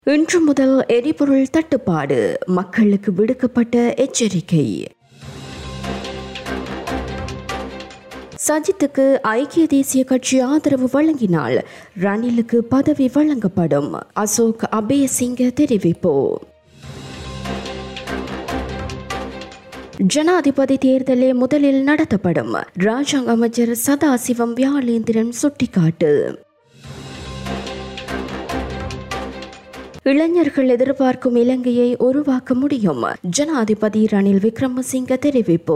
இன்று முதல் எரிபொருள் தட்டுப்பாடு மக்களுக்கு விடுக்கப்பட்ட எச்சரிக்கை சஜித்துக்கு ஐக்கிய தேசிய கட்சி ஆதரவு வழங்கினால் ரணிலுக்கு பதவி வழங்கப்படும் அசோக் அபயசிங்க தெரிவிப்பு ஜனாதிபதி தேர்தலே முதலில் நடத்தப்படும் ராஜாங்க அமைச்சர் சதாசிவம் வியாழேந்திரன் சுட்டிக்காட்டு இளைஞர்கள் எதிர்பார்க்கும் இலங்கையை உருவாக்க முடியும் ஜனாதிபதி ரணில் விக்ரமசிங்க தெரிவிப்பு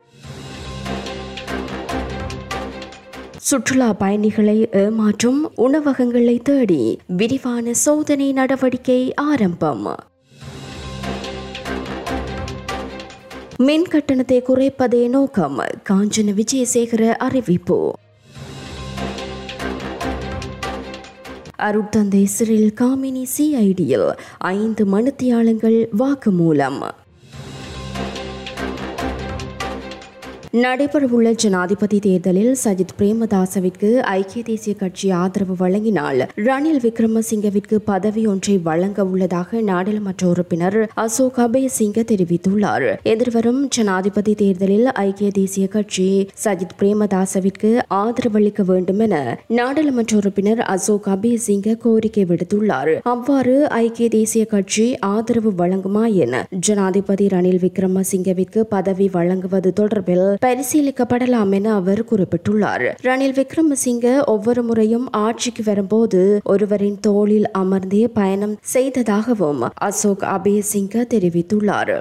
சுற்றுலா பயணிகளை ஏமாற்றும் உணவகங்களை தேடி விரிவான சோதனை நடவடிக்கை ஆரம்பம் மின் கட்டணத்தை குறைப்பதே நோக்கம் காஞ்சன விஜயசேகர அறிவிப்பு அருட்தந்தை சிறில் காமினி சிஐடியில் ஐந்து மனுத்தியாளங்கள் வாக்குமூலம் நடைபெறவுள்ள ஜனாதிபதி தேர்தலில் சஜித் பிரேமதாசவிற்கு ஐக்கிய தேசிய கட்சி ஆதரவு வழங்கினால் ரணில் விக்ரமசிங்கவிற்கு பதவி ஒன்றை வழங்க உள்ளதாக நாடாளுமன்ற உறுப்பினர் அசோக் அபயசிங்க தெரிவித்துள்ளார் எதிர்வரும் ஜனாதிபதி தேர்தலில் ஐக்கிய தேசிய கட்சி சஜித் பிரேமதாசவிற்கு ஆதரவளிக்க வேண்டும் என நாடாளுமன்ற உறுப்பினர் அசோக் அபயசிங்க கோரிக்கை விடுத்துள்ளார் அவ்வாறு ஐக்கிய தேசிய கட்சி ஆதரவு வழங்குமாயின் ஜனாதிபதி ரணில் விக்ரமசிங்கவிற்கு பதவி வழங்குவது தொடர்பில் பரிசீலிக்கப்படலாம் என அவர் குறிப்பிட்டுள்ளார் ரணில் விக்ரமசிங்க ஒவ்வொரு முறையும் ஆட்சிக்கு வரும்போது ஒருவரின் தோளில் அமர்ந்தே பயணம் செய்ததாகவும் அசோக் அபயசிங்க தெரிவித்துள்ளார்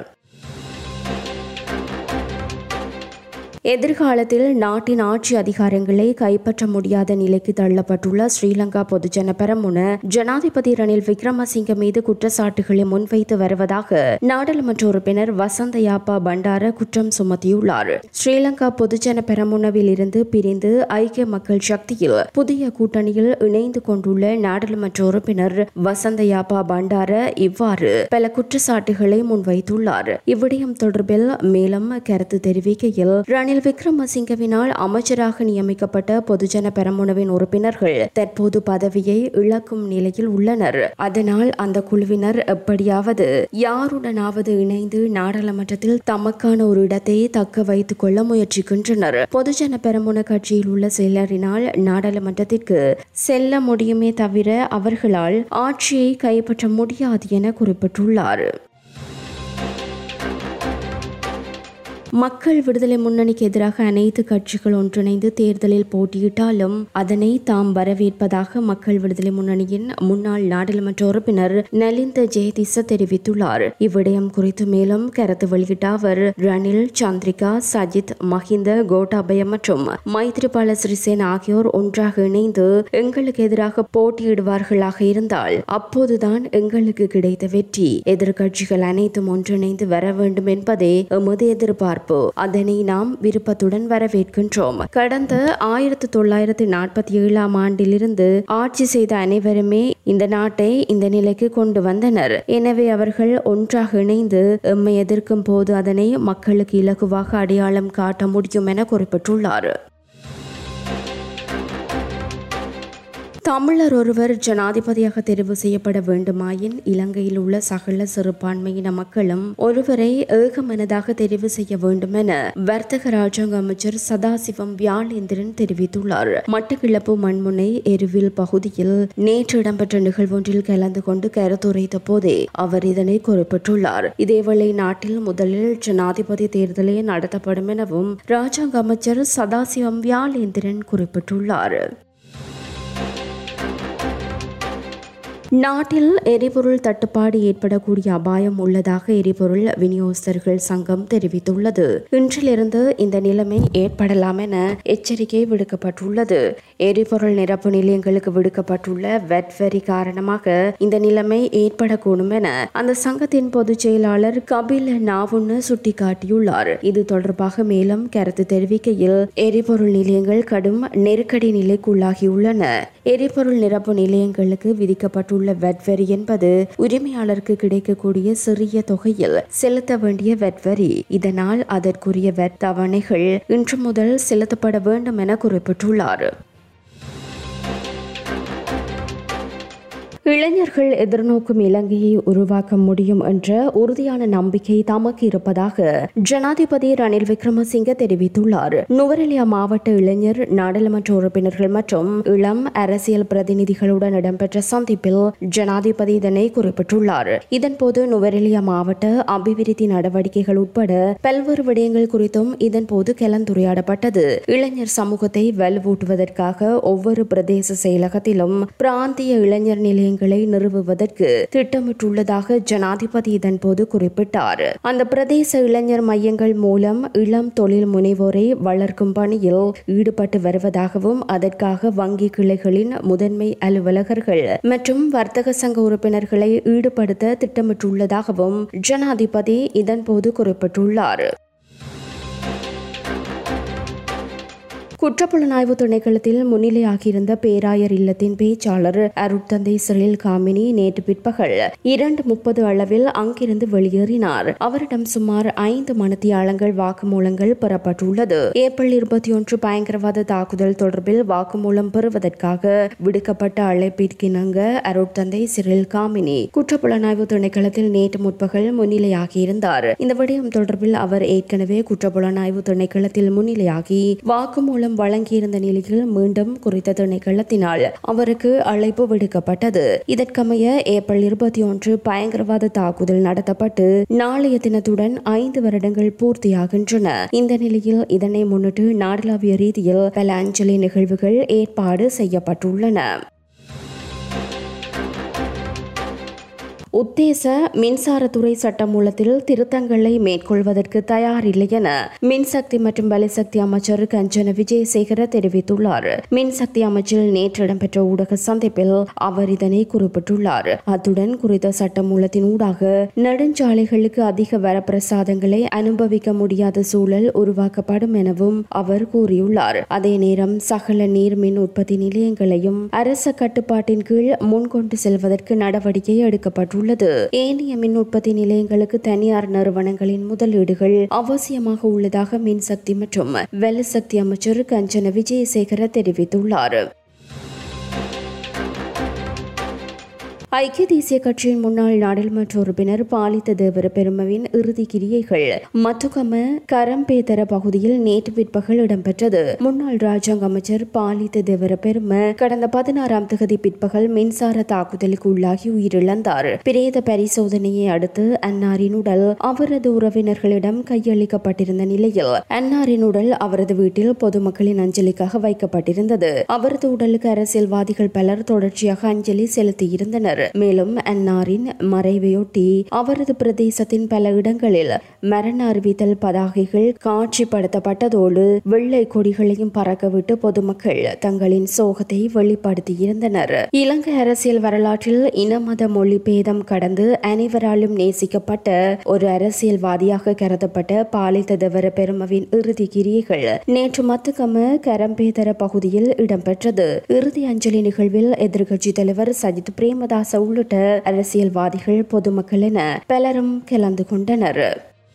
எதிர்காலத்தில் நாட்டின் ஆட்சி அதிகாரங்களை கைப்பற்ற முடியாத நிலைக்கு தள்ளப்பட்டுள்ள ஸ்ரீலங்கா பொதுஜன பெரமுன ஜனாதிபதி ரணில் விக்ரமசிங்க மீது குற்றச்சாட்டுகளை முன்வைத்து வருவதாக நாடாளுமன்ற உறுப்பினர் வசந்த யாப்பா பண்டார குற்றம் சுமத்தியுள்ளார் ஸ்ரீலங்கா பொதுஜன பெரமுனவில் இருந்து பிரிந்து ஐக்கிய மக்கள் சக்தியில் புதிய கூட்டணியில் இணைந்து கொண்டுள்ள நாடாளுமன்ற உறுப்பினர் வசந்த யாப்பா பண்டார இவ்வாறு பல குற்றச்சாட்டுகளை முன்வைத்துள்ளார் இவ்விடயம் தொடர்பில் மேலும் கருத்து தெரிவிக்கையில் ரணில் விக்ரமசிங்கவினால் அமைச்சராக நியமிக்கப்பட்ட பொதுஜன பெரமுனவின் உறுப்பினர்கள் தற்போது பதவியை இழக்கும் நிலையில் உள்ளனர் அதனால் அந்த குழுவினர் எப்படியாவது யாருடனாவது இணைந்து நாடாளுமன்றத்தில் தமக்கான ஒரு இடத்தை தக்க வைத்துக் கொள்ள முயற்சிக்கின்றனர் பொதுஜன பெரமுன கட்சியில் உள்ள சிலரினால் நாடாளுமன்றத்திற்கு செல்ல முடியுமே தவிர அவர்களால் ஆட்சியை கைப்பற்ற முடியாது என குறிப்பிட்டுள்ளார் மக்கள் விடுதலை முன்னணிக்கு எதிராக அனைத்து கட்சிகள் ஒன்றிணைந்து தேர்தலில் போட்டியிட்டாலும் அதனை தாம் வரவேற்பதாக மக்கள் விடுதலை முன்னணியின் முன்னாள் நாடாளுமன்ற உறுப்பினர் நலிந்த ஜெயதிச தெரிவித்துள்ளார் இவ்விடயம் குறித்து மேலும் கருத்து வெளியிட்ட அவர் ரணில் சந்திரிகா சஜித் மஹிந்த கோட்டாபய மற்றும் மைத்ரிபால சிறிசேன ஆகியோர் ஒன்றாக இணைந்து எங்களுக்கு எதிராக போட்டியிடுவார்களாக இருந்தால் அப்போதுதான் எங்களுக்கு கிடைத்த வெற்றி எதிர்கட்சிகள் அனைத்தும் ஒன்றிணைந்து வர வேண்டும் என்பதே எமது எதிர்பார்ப்பு எதிர்பார்ப்பு அதனை நாம் விருப்பத்துடன் வரவேற்கின்றோம் கடந்த ஆயிரத்தி தொள்ளாயிரத்தி நாற்பத்தி ஏழாம் ஆண்டிலிருந்து ஆட்சி செய்த அனைவருமே இந்த நாட்டை இந்த நிலைக்கு கொண்டு வந்தனர் எனவே அவர்கள் ஒன்றாக இணைந்து எம்மை எதிர்க்கும் போது அதனை மக்களுக்கு இலகுவாக அடையாளம் காட்ட முடியும் என குறிப்பிட்டுள்ளார் தமிழர் ஒருவர் ஜனாதிபதியாக தெரிவு செய்யப்பட வேண்டுமாயின் இலங்கையில் உள்ள சகல சிறுபான்மையின மக்களும் ஒருவரை ஏகமனதாக தெரிவு செய்ய வேண்டும் என வர்த்தக ராஜாங்க அமைச்சர் சதாசிவம் வியாழேந்திரன் தெரிவித்துள்ளார் மட்டக்கிழப்பு மண்முனை எருவில் பகுதியில் நேற்று இடம்பெற்ற நிகழ்வொன்றில் கலந்து கொண்டு கருத்துரைத்த போதே அவர் இதனை குறிப்பிட்டுள்ளார் இதேவேளை நாட்டில் முதலில் ஜனாதிபதி தேர்தலே நடத்தப்படும் எனவும் ராஜாங்க அமைச்சர் சதாசிவம் வியாழேந்திரன் குறிப்பிட்டுள்ளார் நாட்டில் எரிபொருள் தட்டுப்பாடு ஏற்படக்கூடிய அபாயம் உள்ளதாக எரிபொருள் விநியோகஸ்தர்கள் சங்கம் தெரிவித்துள்ளது இன்றிலிருந்து இந்த நிலைமை ஏற்படலாம் என எச்சரிக்கை விடுக்கப்பட்டுள்ளது எரிபொருள் நிரப்பு நிலையங்களுக்கு விடுக்கப்பட்டுள்ள வெட் வரி காரணமாக இந்த நிலைமை ஏற்படக்கூடும் என அந்த சங்கத்தின் பொதுச் செயலாளர் கபில் நாவுன்னு சுட்டிக்காட்டியுள்ளார் இது தொடர்பாக மேலும் கருத்து தெரிவிக்கையில் எரிபொருள் நிலையங்கள் கடும் நெருக்கடி நிலைக்குள்ளாகியுள்ளன எரிபொருள் நிரப்பு நிலையங்களுக்கு விதிக்கப்பட்டுள்ள உள்ள வெட் வரி என்பது உரிமையாளருக்கு கிடைக்கக்கூடிய சிறிய தொகையில் செலுத்த வேண்டிய வெட் வரி இதனால் அதற்குரிய வெட் தவணைகள் இன்று முதல் செலுத்தப்பட வேண்டும் என குறிப்பிட்டுள்ளார் இளைஞர்கள் எதிர்நோக்கும் இலங்கையை உருவாக்க முடியும் என்ற உறுதியான நம்பிக்கை தமக்கு இருப்பதாக ஜனாதிபதி ரணில் விக்ரமசிங்க தெரிவித்துள்ளார் நுவரெலியா மாவட்ட இளைஞர் நாடாளுமன்ற உறுப்பினர்கள் மற்றும் இளம் அரசியல் பிரதிநிதிகளுடன் இடம்பெற்ற சந்திப்பில் ஜனாதிபதி இதனை குறிப்பிட்டுள்ளார் இதன்போது நுவரெலியா மாவட்ட அபிவிருத்தி நடவடிக்கைகள் உட்பட பல்வேறு விடயங்கள் குறித்தும் இதன்போது கலந்துரையாடப்பட்டது இளைஞர் சமூகத்தை வலுவூட்டுவதற்காக ஒவ்வொரு பிரதேச செயலகத்திலும் பிராந்திய இளைஞர் நிலையங்களை நிறுவுவதற்கு திட்டமிட்டுள்ளதாக ஜனாதிபதி இதன்போது குறிப்பிட்டார் அந்த பிரதேச இளைஞர் மையங்கள் மூலம் இளம் தொழில் முனைவோரை வளர்க்கும் பணியில் ஈடுபட்டு வருவதாகவும் அதற்காக வங்கி கிளைகளின் முதன்மை அலுவலகர்கள் மற்றும் வர்த்தக சங்க உறுப்பினர்களை ஈடுபடுத்த திட்டமிட்டுள்ளதாகவும் ஜனாதிபதி இதன்போது குறிப்பிட்டுள்ளார் குற்றப்புலனாய்வு திணைக்களத்தில் முன்னிலையாகியிருந்த பேராயர் இல்லத்தின் பேச்சாளர் அருட்தந்தை சிறில் காமினி நேற்று பிற்பகல் இரண்டு முப்பது அளவில் அங்கிருந்து வெளியேறினார் அவரிடம் சுமார் ஐந்து மணித்தியாலங்கள் வாக்குமூலங்கள் பெறப்பட்டுள்ளது ஏப்ரல் இருபத்தி ஒன்று பயங்கரவாத தாக்குதல் தொடர்பில் வாக்குமூலம் பெறுவதற்காக விடுக்கப்பட்ட அழைப்பிற்கிணங்க அருட்தந்தை சிறில் காமினி குற்றப்புலனாய்வு திணைக்களத்தில் நேற்று முற்பகல் முன்னிலையாகியிருந்தார் இந்த விடயம் தொடர்பில் அவர் ஏற்கனவே குற்றப்புலனாய்வு திணைக்களத்தில் முன்னிலையாகி வாக்குமூலம் மூலம் வழங்கியிருந்த நிலையில் மீண்டும் குறித்த திணைக்களத்தினால் அவருக்கு அழைப்பு விடுக்கப்பட்டது இதற்கமைய ஏப்ரல் இருபத்தி ஒன்று பயங்கரவாத தாக்குதல் நடத்தப்பட்டு நாளைய தினத்துடன் ஐந்து வருடங்கள் பூர்த்தியாகின்றன இந்த நிலையில் இதனை முன்னிட்டு நாடளாவிய ரீதியில் பல அஞ்சலி நிகழ்வுகள் ஏற்பாடு செய்யப்பட்டுள்ளன உத்தேச மின்சாரத்துறை சட்டமூலத்தில் திருத்தங்களை மேற்கொள்வதற்கு தயாரில்லை என மின்சக்தி மற்றும் பலிசக்தி அமைச்சர் கஞ்சன விஜயசேகர தெரிவித்துள்ளார் மின்சக்தி அமைச்சில் நேற்று இடம்பெற்ற ஊடக சந்திப்பில் அவர் இதனை குறிப்பிட்டுள்ளார் அத்துடன் குறித்த சட்டமூலத்தின் ஊடாக நெடுஞ்சாலைகளுக்கு அதிக வரப்பிரசாதங்களை அனுபவிக்க முடியாத சூழல் உருவாக்கப்படும் எனவும் அவர் கூறியுள்ளார் அதே நேரம் சகல நீர் மின் உற்பத்தி நிலையங்களையும் அரச கட்டுப்பாட்டின் கீழ் முன்கொண்டு செல்வதற்கு நடவடிக்கை எடுக்கப்பட்டுள்ளது உள்ளது ஏனைய மின் உற்பத்தி நிலையங்களுக்கு தனியார் நிறுவனங்களின் முதலீடுகள் அவசியமாக உள்ளதாக மின்சக்தி மற்றும் வெள்ளசக்தி அமைச்சர் கஞ்சன விஜயசேகர தெரிவித்துள்ளார் ஐக்கிய தேசிய கட்சியின் முன்னாள் நாடாளுமன்ற உறுப்பினர் பாலித்த தேவர பெருமவின் இறுதி கிரியைகள் மத்துகம கரம்பேதர பகுதியில் நேற்று பிற்பகல் இடம்பெற்றது முன்னாள் ராஜாங்க அமைச்சர் பாலித்த தேவர பெரும கடந்த பதினாறாம் தேதி பிற்பகல் மின்சார தாக்குதலுக்கு உள்ளாகி உயிரிழந்தார் பிரேத பரிசோதனையை அடுத்து அன்னாரின் உடல் அவரது உறவினர்களிடம் கையளிக்கப்பட்டிருந்த நிலையில் அன்னாரின் உடல் அவரது வீட்டில் பொதுமக்களின் அஞ்சலிக்காக வைக்கப்பட்டிருந்தது அவரது உடலுக்கு அரசியல்வாதிகள் பலர் தொடர்ச்சியாக அஞ்சலி செலுத்தியிருந்தனர் மேலும் அன்னாரின் மறைவையொட்டி அவரது பிரதேசத்தின் பல இடங்களில் மரண அறிவித்தல் பதாகைகள் காட்சிப்படுத்தப்பட்டதோடு வெள்ளை கொடிகளையும் பறக்கவிட்டு பொதுமக்கள் தங்களின் சோகத்தை வெளிப்படுத்தியிருந்தனர் இலங்கை அரசியல் வரலாற்றில் இன மத மொழி பேதம் கடந்து அனைவராலும் நேசிக்கப்பட்ட ஒரு அரசியல்வாதியாக கருதப்பட்ட பாலித்ததவர பெருமவின் இறுதி கிரியைகள் நேற்று மத்துக்கம கரம்பேதர பகுதியில் இடம்பெற்றது இறுதி அஞ்சலி நிகழ்வில் எதிர்க்கட்சித் தலைவர் சஜித் பிரேமதாஸ் உள்ளிட்ட அரசியல்வாதிகள் பொதுமக்கள் என பலரும் கலந்து கொண்டனர்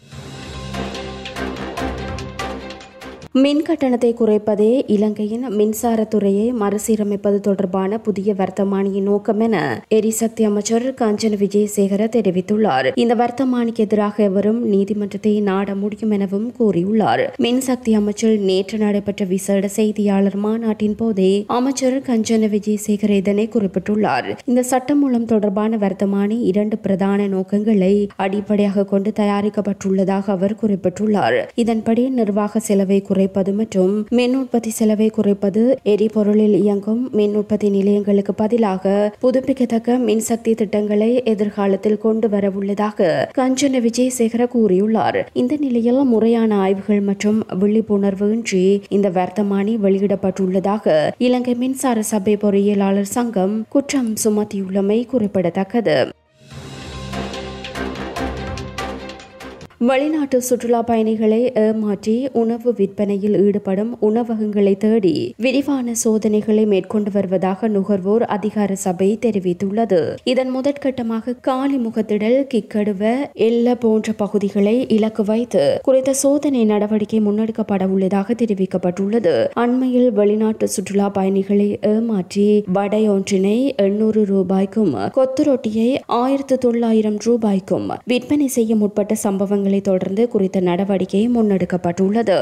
மின் கட்டணத்தை குறைப்பதே இலங்கையின் மின்சாரத்துறையை மறுசீரமைப்பது தொடர்பான புதிய வர்த்தமானியின் நோக்கம் என எரிசக்தி அமைச்சர் காஞ்சன விஜயசேகர தெரிவித்துள்ளார் இந்த வர்த்தமானிக்கு எதிராக எவரும் நீதிமன்றத்தை நாட முடியும் எனவும் கூறியுள்ளார் மின்சக்தி அமைச்சர் நேற்று நடைபெற்ற விசேட செய்தியாளர் மாநாட்டின் போதே அமைச்சர் கஞ்சன விஜயசேகர் இதனை குறிப்பிட்டுள்ளார் இந்த சட்டம் மூலம் தொடர்பான வர்த்தமானி இரண்டு பிரதான நோக்கங்களை அடிப்படையாக கொண்டு தயாரிக்கப்பட்டுள்ளதாக அவர் குறிப்பிட்டுள்ளார் இதன்படி நிர்வாக செலவை குறை குறைப்பது மற்றும் மின் உற்பத்தி செலவை குறைப்பது எரிபொருளில் இயங்கும் மின் உற்பத்தி நிலையங்களுக்கு பதிலாக புதுப்பிக்கத்தக்க மின்சக்தி திட்டங்களை எதிர்காலத்தில் கொண்டு வர உள்ளதாக கஞ்சன விஜயசேகர கூறியுள்ளார் இந்த நிலையில் முறையான ஆய்வுகள் மற்றும் விழிப்புணர்வு இன்றி இந்த வர்த்தமானி வெளியிடப்பட்டுள்ளதாக இலங்கை மின்சார சபை பொறியியலாளர் சங்கம் குற்றம் சுமத்தியுள்ளமை குறிப்பிடத்தக்கது வெளிநாட்டு சுற்றுலா பயணிகளை ஏமாற்றி உணவு விற்பனையில் ஈடுபடும் உணவகங்களை தேடி விரிவான சோதனைகளை மேற்கொண்டு வருவதாக நுகர்வோர் அதிகார சபை தெரிவித்துள்ளது இதன் முதற்கட்டமாக காலிமுகத்திடல் கிக்கடுவ எல்ல போன்ற பகுதிகளை இலக்கு வைத்து குறித்த சோதனை நடவடிக்கை முன்னெடுக்கப்பட உள்ளதாக தெரிவிக்கப்பட்டுள்ளது அண்மையில் வெளிநாட்டு சுற்றுலா பயணிகளை ஏமாற்றி வடை ஒன்றினை எண்ணூறு ரூபாய்க்கும் கொத்து ரொட்டியை ஆயிரத்து தொள்ளாயிரம் ரூபாய்க்கும் விற்பனை செய்ய முற்பட்ட சம்பவங்களை தொடர்ந்து குறித்த நடவடிக்கை முன்னெடுக்கப்பட்டுள்ளது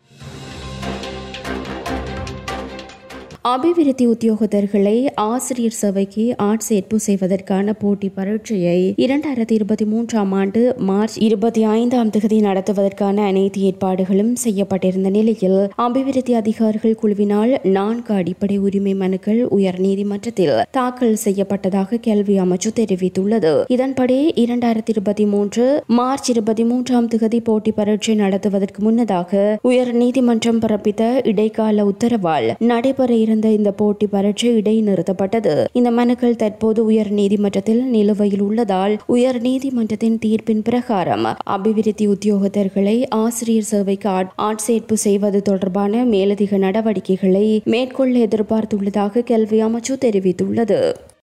அபிவிருத்தி உத்தியோகத்தர்களை ஆசிரியர் சபைக்கு ஆட்சேர்ப்பு செய்வதற்கான போட்டி பரீட்சையை இரண்டாயிரத்தி இருபத்தி மூன்றாம் ஆண்டு மார்ச் இருபத்தி ஐந்தாம் தேதி நடத்துவதற்கான அனைத்து ஏற்பாடுகளும் செய்யப்பட்டிருந்த நிலையில் அபிவிருத்தி அதிகாரிகள் குழுவினால் நான்கு அடிப்படை உரிமை மனுக்கள் உயர் நீதிமன்றத்தில் தாக்கல் செய்யப்பட்டதாக கல்வி அமைச்சு தெரிவித்துள்ளது இதன்படி இரண்டாயிரத்தி இருபத்தி மூன்று மார்ச் இருபத்தி மூன்றாம் தேதி போட்டி பரீட்சை நடத்துவதற்கு முன்னதாக உயர் நீதிமன்றம் பிறப்பித்த இடைக்கால உத்தரவால் நடைபெற இருந்த இந்த போட்டி பரீட்சை இடைநிறுத்தப்பட்டது இந்த மனுக்கள் தற்போது உயர் நீதிமன்றத்தில் நிலுவையில் உள்ளதால் உயர் நீதிமன்றத்தின் தீர்ப்பின் பிரகாரம் அபிவிருத்தி உத்தியோகத்தர்களை ஆசிரியர் சேவைக்கு ஆட்- ஆட்சேர்ப்பு செய்வது தொடர்பான மேலதிக நடவடிக்கைகளை மேற்கொள்ள எதிர்பார்த்துள்ளதாக கல்வி அமைச்சு தெரிவித்துள்ளது